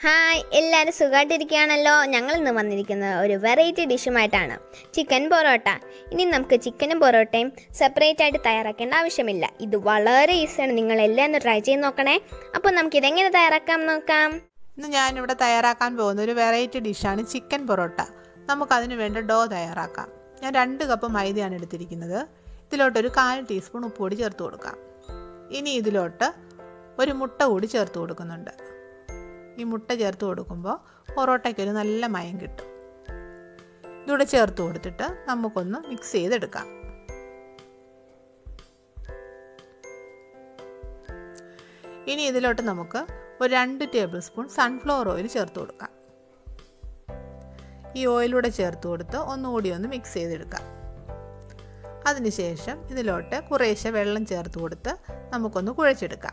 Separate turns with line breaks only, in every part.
hi എല്ലാവരും സുഖമായിട്ടിരിക്കുകയാണല്ലോ ഞങ്ങൾ ഇന്ന് വന്നിരിക്കുന്നത് ഒരു വെറൈറ്റി ഡിഷുമായിട്ടാണ് ചിക്കൻ പൊറോട്ട ഇനി നമുക്ക് ചിക്കനും പൊറോട്ടയും സെപ്പറേറ്റ് ആയിട്ട് തയ്യാറാക്കേണ്ട ആവശ്യമില്ല ഇത് വളരെ ഈസിയാണ് നിങ്ങൾ എല്ലാം ഒന്ന് ട്രൈ ചെയ്ത് നോക്കണേ അപ്പോൾ നമുക്ക് ഇതെങ്ങനെ തയ്യാറാക്കാം നോക്കാം
ഇന്ന് ഞാനിവിടെ തയ്യാറാക്കാൻ പോകുന്ന ഒരു വെറൈറ്റി ഡിഷാണ് ചിക്കൻ പൊറോട്ട നമുക്കതിന് വേണ്ട ഡോ തയ്യാറാക്കാം ഞാൻ രണ്ട് കപ്പ് മൈദയാണ് എടുത്തിരിക്കുന്നത് ഇതിലോട്ടൊരു കാൽ ടീസ്പൂൺ ഉപ്പുപൊടി ചേർത്ത് കൊടുക്കാം ഇനി ഇതിലോട്ട് ഒരു മുട്ട കൂടി ചേർത്ത് കൊടുക്കുന്നുണ്ട് ഈ മുട്ട ചേർത്ത് കൊടുക്കുമ്പോൾ പൊറോട്ടയ്ക്കൊരു നല്ല മയം കിട്ടും ഇതൂടെ ചേർത്ത് കൊടുത്തിട്ട് നമുക്കൊന്ന് മിക്സ് ചെയ്തെടുക്കാം ഇനി ഇതിലോട്ട് നമുക്ക് ഒരു രണ്ട് ടേബിൾ സ്പൂൺ സൺഫ്ലവർ ഓയിൽ ചേർത്ത് കൊടുക്കാം ഈ ഓയിലൂടെ ചേർത്ത് കൊടുത്ത് ഒന്നുകൂടി ഒന്ന് മിക്സ് ചെയ്തെടുക്കാം അതിനുശേഷം ഇതിലോട്ട് കുറേശ്ശെ വെള്ളം ചേർത്ത് കൊടുത്ത് നമുക്കൊന്ന് കുഴച്ചെടുക്കാം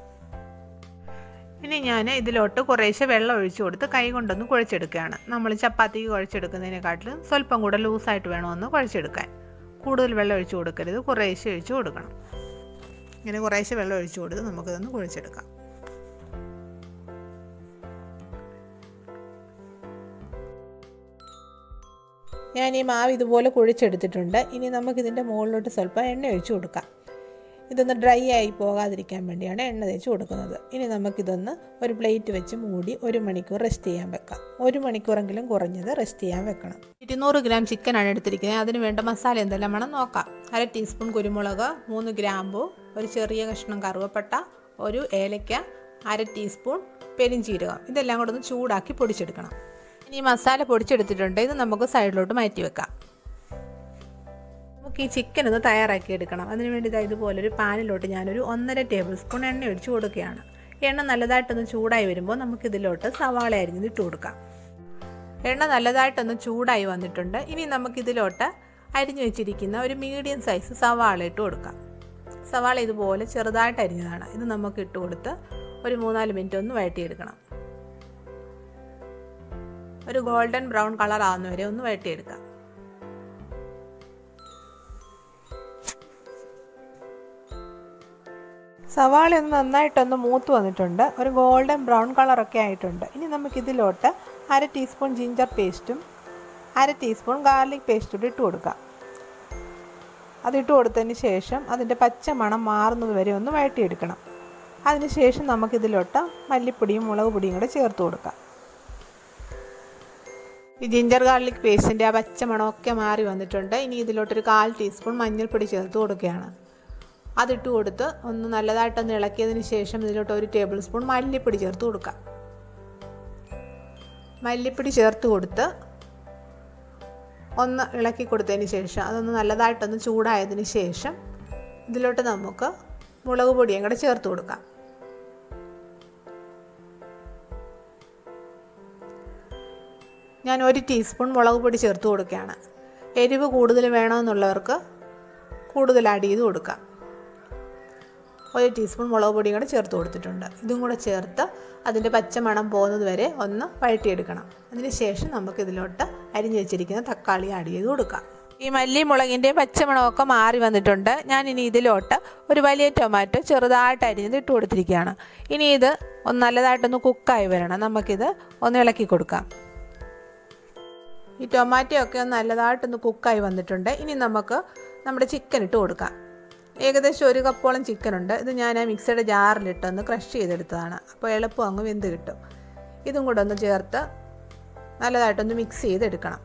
ഇനി ഞാൻ ഇതിലോട്ട് കുറേശ്ശെ വെള്ളം ഒഴിച്ചു കൊടുത്ത് കൈ കൊണ്ടൊന്ന് കുഴച്ചെടുക്കുകയാണ് നമ്മൾ ചപ്പാത്തിക്ക് കുഴച്ചെടുക്കുന്നതിനെക്കാട്ടിലും സ്വല്പം കൂടെ ലൂസായിട്ട് വേണമെന്ന് കുഴച്ചെടുക്കാൻ കൂടുതൽ വെള്ളം ഒഴിച്ചു കൊടുക്കരുത് കുറേശ്ശെ ഒഴിച്ചു കൊടുക്കണം ഇങ്ങനെ കുറേശ്ശെ വെള്ളം ഒഴിച്ചു കൊടുത്ത് നമുക്കിതൊന്ന് കുഴച്ചെടുക്കാം ഞാൻ ഈ മാവ് ഇതുപോലെ കുഴിച്ചെടുത്തിട്ടുണ്ട് ഇനി നമുക്കിതിൻ്റെ മുകളിലോട്ട് സ്വല്പം എണ്ണ ഒഴിച്ചു കൊടുക്കാം ഇതൊന്ന് ഡ്രൈ ആയി പോകാതിരിക്കാൻ വേണ്ടിയാണ് എണ്ണ തേച്ച് കൊടുക്കുന്നത് ഇനി നമുക്കിതൊന്ന് ഒരു പ്ലേറ്റ് വെച്ച് മൂടി ഒരു മണിക്കൂർ റെസ്റ്റ് ചെയ്യാൻ വെക്കാം ഒരു മണിക്കൂറെങ്കിലും കുറഞ്ഞത് റെസ്റ്റ് ചെയ്യാൻ വെക്കണം ഇരുന്നൂറ് ഗ്രാം ചിക്കനാണ് എടുത്തിരിക്കുന്നത് അതിന് വേണ്ട മസാല എന്തെല്ലാം വേണം നോക്കാം അര ടീസ്പൂൺ കുരുമുളക് മൂന്ന് ഗ്രാമ്പു ഒരു ചെറിയ കഷ്ണം കറുവപ്പട്ട ഒരു ഏലയ്ക്ക അര ടീസ്പൂൺ പെരിഞ്ചീരകം ഇതെല്ലാം കൂടെ ഒന്ന് ചൂടാക്കി പൊടിച്ചെടുക്കണം ഇനി ഈ മസാല പൊടിച്ചെടുത്തിട്ടുണ്ട് ഇത് നമുക്ക് സൈഡിലോട്ട് മാറ്റി വെക്കാം നമുക്ക് ഈ ചിക്കൻ ഒന്ന് തയ്യാറാക്കി എടുക്കണം അതിനുവേണ്ടി ഇതാ ഇതുപോലൊരു പാനിലോട്ട് ഞാനൊരു ഒന്നര ടേബിൾ സ്പൂൺ എണ്ണ ഒഴിച്ച് കൊടുക്കുകയാണ് എണ്ണ നല്ലതായിട്ടൊന്ന് ചൂടായി വരുമ്പോൾ നമുക്ക് ഇതിലോട്ട് സവാള അരിഞ്ഞത് ഇട്ട് കൊടുക്കാം എണ്ണ നല്ലതായിട്ടൊന്ന് ചൂടായി വന്നിട്ടുണ്ട് ഇനി നമുക്കിതിലോട്ട് അരിഞ്ഞു വെച്ചിരിക്കുന്ന ഒരു മീഡിയം സൈസ് സവാള ഇട്ട് കൊടുക്കാം സവാള ഇതുപോലെ ചെറുതായിട്ട് അരിഞ്ഞതാണ് ഇത് നമുക്ക് ഇട്ട് കൊടുത്ത് ഒരു മൂന്നാല് മിനിറ്റ് ഒന്ന് വഴറ്റിയെടുക്കണം ഒരു ഗോൾഡൻ ബ്രൗൺ കളർ ആവുന്നവരെ ഒന്ന് വഴറ്റിയെടുക്കാം സവാള ഒന്ന് നന്നായിട്ടൊന്ന് മൂത്ത് വന്നിട്ടുണ്ട് ഒരു ഗോൾഡൻ ബ്രൗൺ കളറൊക്കെ ആയിട്ടുണ്ട് ഇനി നമുക്കിതിലോട്ട് അര ടീസ്പൂൺ ജിഞ്ചർ പേസ്റ്റും അര ടീസ്പൂൺ ഗാർലിക് പേസ്റ്റും കൂടി ഇട്ട് കൊടുക്കാം അതിട്ട് കൊടുത്തതിന് ശേഷം അതിൻ്റെ പച്ച മണം മാറുന്നത് വരെ ഒന്ന് വഴറ്റിയെടുക്കണം അതിനുശേഷം നമുക്കിതിലോട്ട് മല്ലിപ്പൊടിയും മുളക് പൊടിയും കൂടെ ചേർത്ത് കൊടുക്കാം ഈ ജിഞ്ചർ ഗാർലിക് പേസ്റ്റിൻ്റെ ആ പച്ച മണമൊക്കെ മാറി വന്നിട്ടുണ്ട് ഇനി ഇതിലോട്ടൊരു കാൽ ടീസ്പൂൺ മഞ്ഞൾപ്പൊടി ചേർത്ത് കൊടുക്കുകയാണ് അതിട്ട് കൊടുത്ത് ഒന്ന് നല്ലതായിട്ടൊന്ന് ഇളക്കിയതിന് ശേഷം ഇതിലോട്ട് ഒരു ടേബിൾ സ്പൂൺ മല്ലിപ്പൊടി ചേർത്ത് കൊടുക്കാം മല്ലിപ്പൊടി ചേർത്ത് കൊടുത്ത് ഒന്ന് ഇളക്കി കൊടുത്തതിന് ശേഷം അതൊന്ന് നല്ലതായിട്ടൊന്ന് ചൂടായതിന് ശേഷം ഇതിലോട്ട് നമുക്ക് മുളക് പൊടിയും കൂടെ ചേർത്ത് കൊടുക്കാം ഞാൻ ഒരു ടീസ്പൂൺ മുളക് പൊടി ചേർത്ത് കൊടുക്കുകയാണ് എരിവ് കൂടുതൽ വേണമെന്നുള്ളവർക്ക് കൂടുതൽ ആഡ് ചെയ്ത് കൊടുക്കാം ഒരു ടീസ്പൂൺ മുളക് പൊടിയും കൂടെ ചേർത്ത് കൊടുത്തിട്ടുണ്ട് ഇതും കൂടെ ചേർത്ത് അതിൻ്റെ പച്ചമണം പോകുന്നത് വരെ ഒന്ന് വഴറ്റിയെടുക്കണം അതിന് ശേഷം നമുക്ക് ഇതിലോട്ട് അരിഞ്ഞു വെച്ചിരിക്കുന്ന തക്കാളി ആഡ് ചെയ്ത് കൊടുക്കാം ഈ മല്ലി മുളകിൻ്റെ പച്ചമണമൊക്കെ മാറി വന്നിട്ടുണ്ട് ഞാൻ ഇനി ഇതിലോട്ട് ഒരു വലിയ ടൊമാറ്റോ ചെറുതായിട്ട് അരിഞ്ഞത് ഇട്ട് കൊടുത്തിരിക്കുകയാണ് ഇനി ഇത് ഒന്ന് നല്ലതായിട്ടൊന്ന് കുക്കായി വരണം നമുക്കിത് ഒന്ന് ഇളക്കി കൊടുക്കാം ഈ ടൊമാറ്റോ ഒക്കെ ഒന്ന് നല്ലതായിട്ടൊന്ന് കുക്കായി വന്നിട്ടുണ്ട് ഇനി നമുക്ക് നമ്മുടെ ചിക്കൻ ഇട്ട് കൊടുക്കാം ഏകദേശം ഒരു കപ്പോളം ചിക്കൻ ഉണ്ട് ഇത് ഞാൻ ആ മിക്സിയുടെ ജാറിലിട്ടൊന്ന് ക്രഷ് ചെയ്തെടുത്തതാണ് അപ്പോൾ എളുപ്പം അങ്ങ് വെന്ത് കിട്ടും ഇതും കൂടെ ഒന്ന് ചേർത്ത് നല്ലതായിട്ടൊന്ന് മിക്സ് ചെയ്തെടുക്കണം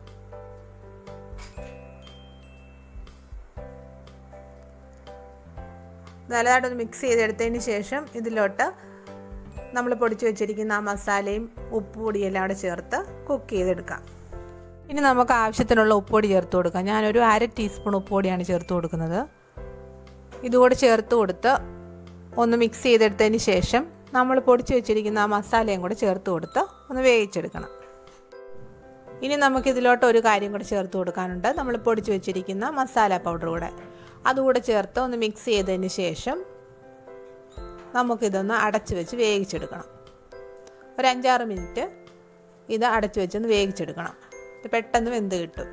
നല്ലതായിട്ടൊന്ന് മിക്സ് ചെയ്തെടുത്തതിന് ശേഷം ഇതിലോട്ട് നമ്മൾ പൊടിച്ച് വെച്ചിരിക്കുന്ന ആ മസാലയും ഉപ്പുപൊടിയും എല്ലാം കൂടെ ചേർത്ത് കുക്ക് ചെയ്തെടുക്കാം ഇനി നമുക്ക് ആവശ്യത്തിനുള്ള ഉപ്പുപൊടി ചേർത്ത് കൊടുക്കാം ഞാനൊരു അര ടീസ്പൂൺ ഉപ്പുപൊടിയാണ് ചേർത്ത് കൊടുക്കുന്നത് ഇതുകൂടെ ചേർത്ത് കൊടുത്ത് ഒന്ന് മിക്സ് ചെയ്തെടുത്തതിന് ശേഷം നമ്മൾ പൊടിച്ച് വെച്ചിരിക്കുന്ന ആ മസാലയും കൂടെ ചേർത്ത് കൊടുത്ത് ഒന്ന് വേവിച്ചെടുക്കണം ഇനി നമുക്ക് ഇതിലോട്ട് ഒരു കാര്യം കൂടെ ചേർത്ത് കൊടുക്കാനുണ്ട് നമ്മൾ പൊടിച്ച് വെച്ചിരിക്കുന്ന മസാല പൗഡർ കൂടെ അതുകൂടെ ചേർത്ത് ഒന്ന് മിക്സ് ചെയ്തതിന് ശേഷം നമുക്കിതൊന്ന് അടച്ച് വെച്ച് വേവിച്ചെടുക്കണം ഒരു അഞ്ചാറ് മിനിറ്റ് ഇത് അടച്ച് വെച്ചൊന്ന് വേവിച്ചെടുക്കണം ഇത് പെട്ടെന്ന് വെന്ത് കിട്ടും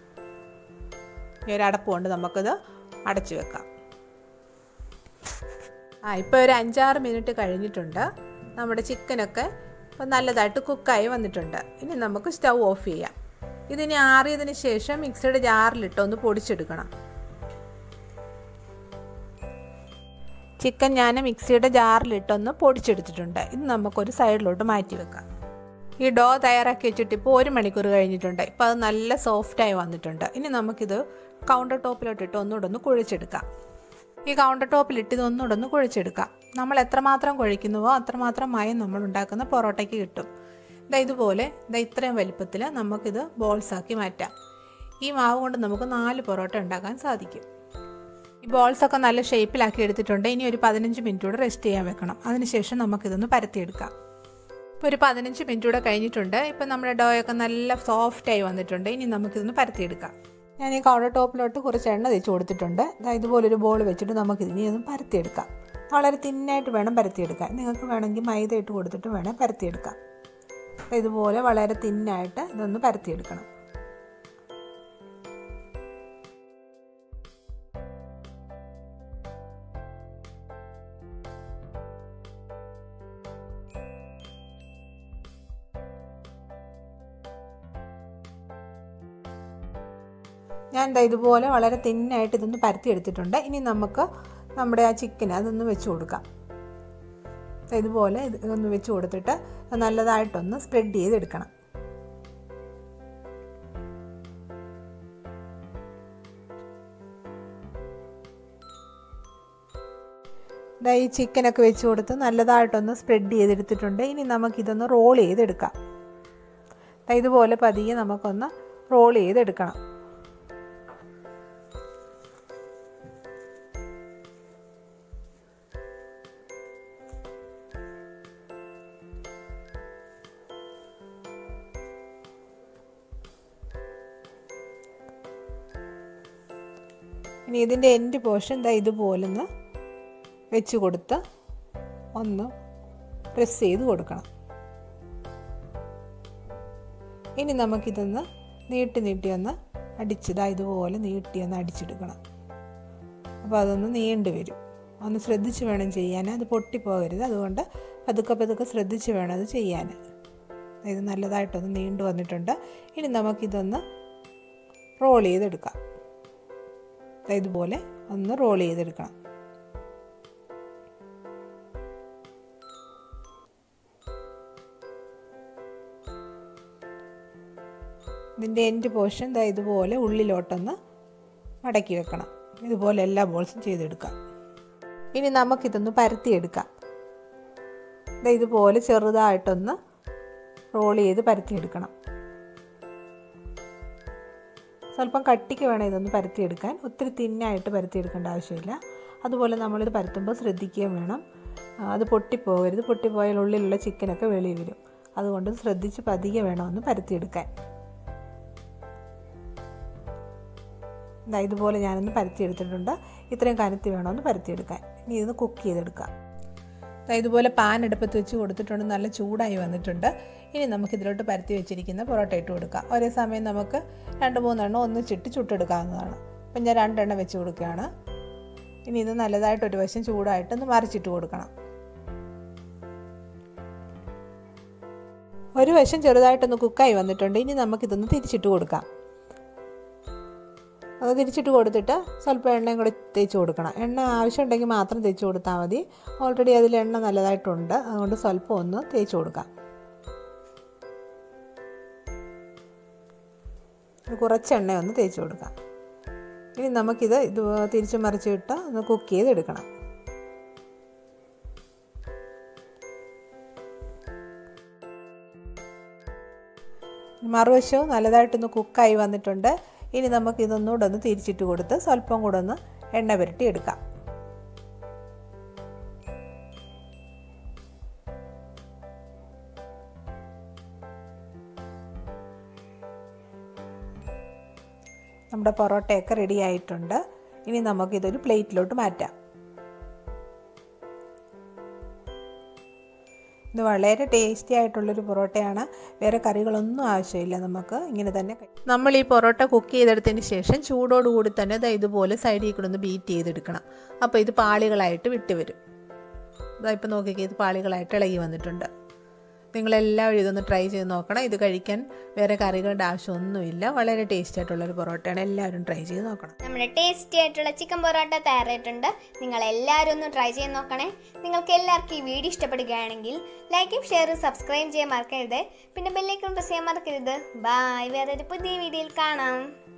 ഈ ഒരു അടപ്പ് കൊണ്ട് നമുക്കിത് അടച്ച് വെക്കാം ആ ഇപ്പോൾ ഒരു അഞ്ചാറ് മിനിറ്റ് കഴിഞ്ഞിട്ടുണ്ട് നമ്മുടെ ചിക്കനൊക്കെ അപ്പോൾ നല്ലതായിട്ട് കുക്കായി വന്നിട്ടുണ്ട് ഇനി നമുക്ക് സ്റ്റൗ ഓഫ് ചെയ്യാം ഇതിനി ആറിയതിന് ശേഷം മിക്സിയുടെ ജാറിലിട്ട് ഒന്ന് പൊടിച്ചെടുക്കണം ചിക്കൻ ഞാൻ മിക്സിയുടെ ജാറിലിട്ടൊന്ന് പൊടിച്ചെടുത്തിട്ടുണ്ട് ഇത് നമുക്കൊരു സൈഡിലോട്ട് മാറ്റി വെക്കാം ഈ ഡോ തയ്യാറാക്കി വെച്ചിട്ട് ഇപ്പോൾ ഒരു മണിക്കൂർ കഴിഞ്ഞിട്ടുണ്ട് ഇപ്പോൾ അത് നല്ല സോഫ്റ്റായി വന്നിട്ടുണ്ട് ഇനി നമുക്കിത് കൗണ്ടർ ടോപ്പിലോട്ടിട്ട് ഒന്നുകൂടെ ഒന്ന് കുഴച്ചെടുക്കാം ഈ കൗണ്ടർ ടോപ്പിലിട്ട് ഇത് ഒന്നുകൂടെ ഒന്ന് കുഴച്ചെടുക്കാം നമ്മൾ എത്രമാത്രം കുഴയ്ക്കുന്നുവോ അത്രമാത്രം മയം നമ്മൾ ഉണ്ടാക്കുന്ന പൊറോട്ടയ്ക്ക് കിട്ടും ഇതാ ഇതുപോലെ ഇതാ ഇത്രയും വലിപ്പത്തിൽ നമുക്കിത് ബോൾസാക്കി മാറ്റാം ഈ മാവ് കൊണ്ട് നമുക്ക് നാല് പൊറോട്ട ഉണ്ടാക്കാൻ സാധിക്കും ഈ ബോൾസൊക്കെ നല്ല ഷേപ്പിലാക്കി എടുത്തിട്ടുണ്ട് ഇനി ഒരു പതിനഞ്ച് മിനിറ്റ് കൂടെ റെസ്റ്റ് ചെയ്യാൻ വെക്കണം അതിനുശേഷം നമുക്കിതൊന്ന് പരത്തിയെടുക്കാം ഇപ്പോൾ ഒരു പതിനഞ്ച് മിനിറ്റ് കൂടെ കഴിഞ്ഞിട്ടുണ്ട് ഇപ്പം നമ്മുടെ ഡോയൊക്കെ നല്ല സോഫ്റ്റായി വന്നിട്ടുണ്ട് ഇനി നമുക്കിതൊന്ന് പരത്തിയെടുക്കാം ഞാൻ ഈ കൗണ്ടർ ടോപ്പിലോട്ട് കുറച്ച് എണ്ണ തേച്ച് കൊടുത്തിട്ടുണ്ട് ദാ ഇതുപോലൊരു ബോൾ വെച്ചിട്ട് നമുക്കിതിനെ ഒന്ന് പരത്തിയെടുക്കാം വളരെ തിന്നായിട്ട് വേണം പരത്തിയെടുക്കാൻ നിങ്ങൾക്ക് വേണമെങ്കിൽ മൈദ ഇട്ട് കൊടുത്തിട്ട് വേണേൽ പരത്തിയെടുക്കാം അപ്പോൾ ഇതുപോലെ വളരെ തിന്നായിട്ട് ഇതൊന്ന് പരത്തിയെടുക്കണം ഞാൻ ദാ ഇതുപോലെ വളരെ തിന്നായിട്ട് ഇതൊന്ന് പരത്തി എടുത്തിട്ടുണ്ട് ഇനി നമുക്ക് നമ്മുടെ ആ ചിക്കൻ അതൊന്ന് വെച്ച് കൊടുക്കാം ദാ ഇതുപോലെ ഇത് ഒന്ന് വെച്ച് കൊടുത്തിട്ട് നല്ലതായിട്ടൊന്ന് സ്പ്രെഡ് ചെയ്തെടുക്കണം ദാ ഈ ചിക്കനൊക്കെ വെച്ച് കൊടുത്ത് നല്ലതായിട്ടൊന്ന് സ്പ്രെഡ് ചെയ്തെടുത്തിട്ടുണ്ട് ഇനി നമുക്കിതൊന്ന് റോൾ ചെയ്തെടുക്കാം ദാ ഇതുപോലെ പതിയെ നമുക്കൊന്ന് റോൾ ചെയ്തെടുക്കണം ഇനി ഇതിൻ്റെ എൻഡ് പോർഷൻ ദാ ഇതുപോലൊന്ന് വെച്ച് കൊടുത്ത് ഒന്ന് പ്രസ് ചെയ്ത് കൊടുക്കണം ഇനി നമുക്കിതൊന്ന് നീട്ടി നീട്ടി ഒന്ന് അടിച്ചതാ ഇതുപോലെ നീട്ടി ഒന്ന് അടിച്ചെടുക്കണം അപ്പോൾ അതൊന്ന് നീണ്ടു വരും ഒന്ന് ശ്രദ്ധിച്ച് വേണം ചെയ്യാൻ അത് പൊട്ടിപ്പോകരുത് അതുകൊണ്ട് പതുക്കെ പതുക്കെ ശ്രദ്ധിച്ച് വേണം അത് ചെയ്യാൻ ഇത് നല്ലതായിട്ടൊന്ന് നീണ്ടു വന്നിട്ടുണ്ട് ഇനി നമുക്കിതൊന്ന് റോൾ ചെയ്തെടുക്കാം ഇതുപോലെ ഒന്ന് റോൾ ചെയ്തെടുക്കണം ഇതിൻ്റെ എൻഡ് പോർഷൻ ദാ ഇതുപോലെ ഉള്ളിലോട്ടൊന്ന് മടക്കി വെക്കണം ഇതുപോലെ എല്ലാ ബോൾസും ചെയ്തെടുക്കാം ഇനി നമുക്കിതൊന്ന് പരത്തിയെടുക്കാം ദാ ഇതുപോലെ ചെറുതായിട്ടൊന്ന് റോൾ ചെയ്ത് പരത്തിയെടുക്കണം സ്വല്പം കട്ടിക്ക് വേണം ഇതൊന്ന് പരത്തിയെടുക്കാൻ ഒത്തിരി തിന്നായിട്ട് പരത്തിയെടുക്കേണ്ട ആവശ്യമില്ല അതുപോലെ നമ്മളിത് പരത്തുമ്പോൾ ശ്രദ്ധിക്കുകയും വേണം അത് പൊട്ടിപ്പോകരുത് പൊട്ടിപ്പോയാൽ ഉള്ളിലുള്ള ചിക്കനൊക്കെ വെളിയിൽ വരും അതുകൊണ്ട് ശ്രദ്ധിച്ച് പതിയെ വേണം ഒന്ന് പരത്തിയെടുക്കാൻ ഇതാ ഇതുപോലെ ഞാനൊന്ന് പരത്തിയെടുത്തിട്ടുണ്ട് ഇത്രയും കനത്തി വേണമെന്ന് പരത്തിയെടുക്കാൻ ഇനി ഇത് കുക്ക് ചെയ്തെടുക്കാം ദാ ഇതുപോലെ പാൻ അടുപ്പത്ത് വെച്ച് കൊടുത്തിട്ടുണ്ട് നല്ല ചൂടായി വന്നിട്ടുണ്ട് ഇനി നമുക്ക് ഇതിലോട്ട് പരത്തി വെച്ചിരിക്കുന്ന പൊറോട്ട ഇട്ട് കൊടുക്കാം ഒരേ സമയം നമുക്ക് രണ്ട് മൂന്നെണ്ണം ഒന്നിച്ചിട്ട് ചുട്ടെടുക്കാവുന്നതാണ് അപ്പം ഞാൻ രണ്ടെണ്ണം വെച്ച് കൊടുക്കുകയാണ് ഇനി ഇത് നല്ലതായിട്ട് ഒരു വശം ചൂടായിട്ട് ഒന്ന് മറിച്ചിട്ട് കൊടുക്കണം ഒരു വശം ചെറുതായിട്ടൊന്ന് കുക്കായി വന്നിട്ടുണ്ട് ഇനി നമുക്കിതൊന്ന് തിരിച്ചിട്ട് കൊടുക്കാം അത് തിരിച്ചിട്ട് കൊടുത്തിട്ട് സ്വല്പം എണ്ണയും കൂടി തേച്ച് കൊടുക്കണം എണ്ണ ആവശ്യമുണ്ടെങ്കിൽ മാത്രം തേച്ച് കൊടുത്താൽ മതി ഓൾറെഡി അതിൽ എണ്ണ നല്ലതായിട്ടുണ്ട് അതുകൊണ്ട് സ്വല്പം ഒന്ന് തേച്ച് കൊടുക്കാം കുറച്ച് എണ്ണ ഒന്ന് തേച്ച് കൊടുക്കാം ഇനി നമുക്കിത് ഇത് തിരിച്ച് മറിച്ചിട്ട് ഒന്ന് കുക്ക് ചെയ്തെടുക്കണം മറുവശവും നല്ലതായിട്ടൊന്ന് കുക്കായി വന്നിട്ടുണ്ട് ഇനി നമുക്ക് ഇതൊന്നുകൂടെ ഒന്ന് തിരിച്ചിട്ട് കൊടുത്ത് സ്വല്പം കൂടെ ഒന്ന് എണ്ണ പുരട്ടി എടുക്കാം നമ്മുടെ പൊറോട്ടയൊക്കെ റെഡി ആയിട്ടുണ്ട് ഇനി നമുക്കിതൊരു പ്ലേറ്റിലോട്ട് മാറ്റാം ഇത് വളരെ ടേസ്റ്റി ആയിട്ടുള്ളൊരു പൊറോട്ടയാണ് വേറെ കറികളൊന്നും ആവശ്യമില്ല നമുക്ക് ഇങ്ങനെ തന്നെ നമ്മൾ ഈ പൊറോട്ട കുക്ക് ചെയ്തെടുത്തതിന് ശേഷം ചൂടോടുകൂടി തന്നെ ദാ ഇതുപോലെ സൈഡിൽ കൂടെ ഒന്ന് ബീറ്റ് ചെയ്തെടുക്കണം അപ്പോൾ ഇത് പാളികളായിട്ട് വിട്ട് വരും ഇതാ ഇപ്പോൾ നോക്കിക്കേ ഇത് പാളികളായിട്ട് ഇളകി വന്നിട്ടുണ്ട് നിങ്ങളെല്ലാവരും ഇതൊന്ന് ട്രൈ ചെയ്ത് നോക്കണം ഇത് കഴിക്കാൻ വേറെ കറികളുടെ ആവശ്യമൊന്നുമില്ല വളരെ ടേസ്റ്റ് ആയിട്ടുള്ളൊരു പൊറോട്ടയാണ് എല്ലാവരും ട്രൈ ചെയ്ത് നോക്കണം
നമ്മുടെ ടേസ്റ്റി ആയിട്ടുള്ള ചിക്കൻ പൊറോട്ട തയ്യാറായിട്ടുണ്ട് നിങ്ങൾ എല്ലാവരും ഒന്ന് ട്രൈ ചെയ്ത് നോക്കണേ നിങ്ങൾക്ക് എല്ലാവർക്കും ഈ വീഡിയോ ഇഷ്ടപ്പെടുകയാണെങ്കിൽ ലൈക്കും ഷെയറും സബ്സ്ക്രൈബ് ചെയ്യാൻ മറക്കരുത് പിന്നെ ബെല്ലൈക്കൺ പ്രസ് ചെയ്യാൻ മറക്കരുത് ബായ് വേറൊരു പുതിയ വീഡിയോയിൽ കാണാം